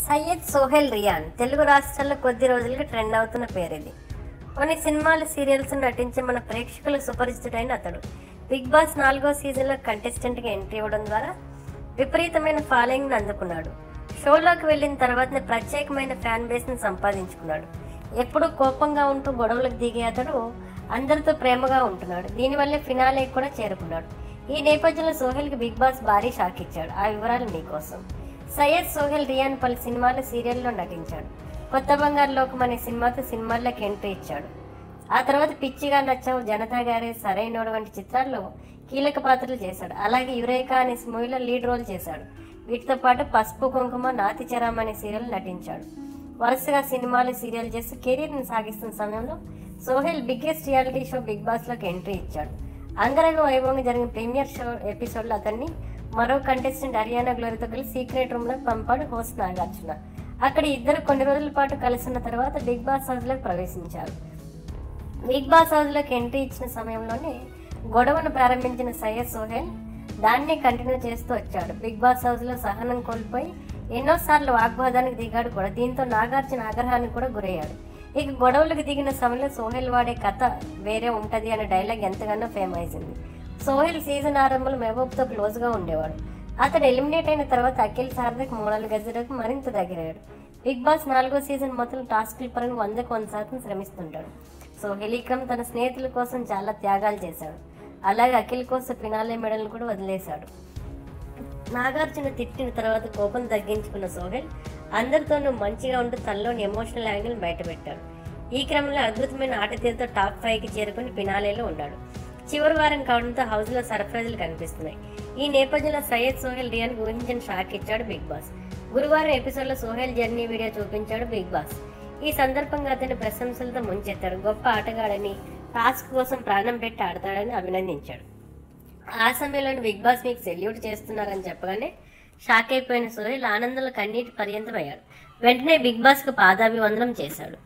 Syed Sohel rayon Telugu రాష్ట్రాల్లో కొద్ది రోజులుగా ట్రెండ్ అవుతున్న పేరు ఇది కొన్ని సినిమాలు సీరియల్స్ నటించే మన ప్రేక్షకులకు సుపరిచితుడైన అతడు బిగ్ బాస్ నాలుగో సీజన్లో కంటెస్టెంట్గా ఎంట్రీ ఇవ్వడం ద్వారా విపరీతమైన ఫాలోయింగ్ను అందుకున్నాడు షోలోకి వెళ్ళిన తర్వాత ప్రత్యేకమైన ఫ్యాన్ బేస్ని సంపాదించుకున్నాడు ఎప్పుడూ కోపంగా ఉంటూ గొడవలకు దిగే అతడు అందరితో ప్రేమగా ఉంటున్నాడు దీనివల్లే ఫినాలేకి కూడా చేరుకున్నాడు ఈ నేపథ్యంలో సోహెల్కి బిగ్ బాస్ భారీ షాక్ ఇచ్చాడు ఆ వివరాలు మీకోసం సయ్యద్ సోహెల్ రియాన్ పలు సినిమాలు సీరియల్లో నటించాడు కొత్త బంగారు లోకం అనే సినిమాతో సినిమాల్లోకి ఎంట్రీ ఇచ్చాడు ఆ తర్వాత పిచ్చిగా నచ్చావు జనతా గారే సరైనోడు వంటి చిత్రాల్లో కీలక పాత్రలు చేశాడు అలాగే యురేకా అనే మూవీలో లీడ్ రోల్ చేశాడు వీటితో పాటు పసుపు కుంకుమ నాతి చరం అనే సీరియల్ నటించాడు వరుసగా సినిమాలు సీరియల్ చేస్తూ కెరీర్ని సాగిస్తున్న సమయంలో Sohel biggest reality show Bigg బాస్లోకి ఎంట్రీ ఇచ్చాడు అంగరంగ వైభవంగా జరిగిన ప్రీమియర్ షో ఎపిసోడ్లో అతన్ని మరో కంటెస్టెంట్ హర్యానా గ్లోరీతో కలిసి సీక్రెట్ రూమ్లో పంపాడు హోస్ట్ నాగార్జున అక్కడ ఇద్దరు కొన్ని రోజుల పాటు కలిసిన తర్వాత బిగ్ బాస్ హౌస్లోకి ప్రవేశించారు బిగ్ బాస్ హౌస్లోకి ఎంట్రీ ఇచ్చిన సమయంలోనే గొడవను ప్రారంభించిన సయ్యద్ సోహెల్ దాన్నే కంటిన్యూ చేస్తూ వచ్చాడు బిగ్ బాస్ హౌస్లో సహనం కోల్పోయి ఎన్నోసార్లు వాగ్వాదానికి దిగాడు కూడా దీంతో నాగార్జున ఆగ్రహానికి కూడా గురయ్యాడు ఇక గొడవలకు దిగిన సమయంలో సోహెల్ వాడే కథ వేరే ఉంటది అనే డైలాగ్ ఎంతగానో ఫేమ్ అయింది సోహెల్ సీజన్ ఆరంభంలో మెహబూబ్తో క్లోజ్గా ఉండేవాడు అతడు ఎలిమినేట్ అయిన తర్వాత అఖిల్ సారథక్ మోడల్ గజరకు మరింత దగ్గరయ్యాడు బిగ్ బాస్ నాలుగో సీజన్ మొత్తం టాస్క్ల పరంగా వందకు వంద శాతం శ్రమిస్తుంటాడు సో హెలిక్రమ్ తన స్నేహితుల కోసం చాలా త్యాగాలు చేశాడు అలాగే అఖిల్ కోసం ఫినాలే మెడల్ కూడా వదిలేశాడు నాగార్జున తిట్టిన తర్వాత కోపం తగ్గించుకున్న సోహెల్ అందరితోనూ మంచిగా ఉంటూ తనలోని ఎమోషనల్ యాంగిల్ బయటపెట్టాడు ఈ క్రమంలో అద్భుతమైన ఆట తీరుతో టాప్ ఫైవ్కి చేరుకుని ఫినాలేలో ఉన్నాడు చివరి వారం కావడంతో హౌస్లో సర్ప్రైజులు కనిపిస్తున్నాయి ఈ నేపథ్యంలో సయ్యద్ సోహెల్ రియాన్ ఊహించిన షాక్ ఇచ్చాడు బిగ్ బాస్ గురువారం ఎపిసోడ్లో సోహెల్ జర్నీ వీడియో చూపించాడు బిగ్ బాస్ ఈ సందర్భంగా అతని ప్రశంసలతో ముంచెత్తాడు గొప్ప ఆటగాడని టాస్క్ కోసం ప్రాణం పెట్టి ఆడతాడని అభినందించాడు ఆ సమయంలో బిగ్ బాస్ మీకు సెల్యూట్ చేస్తున్నారని చెప్పగానే షాక్ అయిపోయిన సోహెల్ ఆనందంలో కన్నీటి పర్యంతం అయ్యాడు వెంటనే బిగ్ బాస్ కు పాదాభివందనం చేశాడు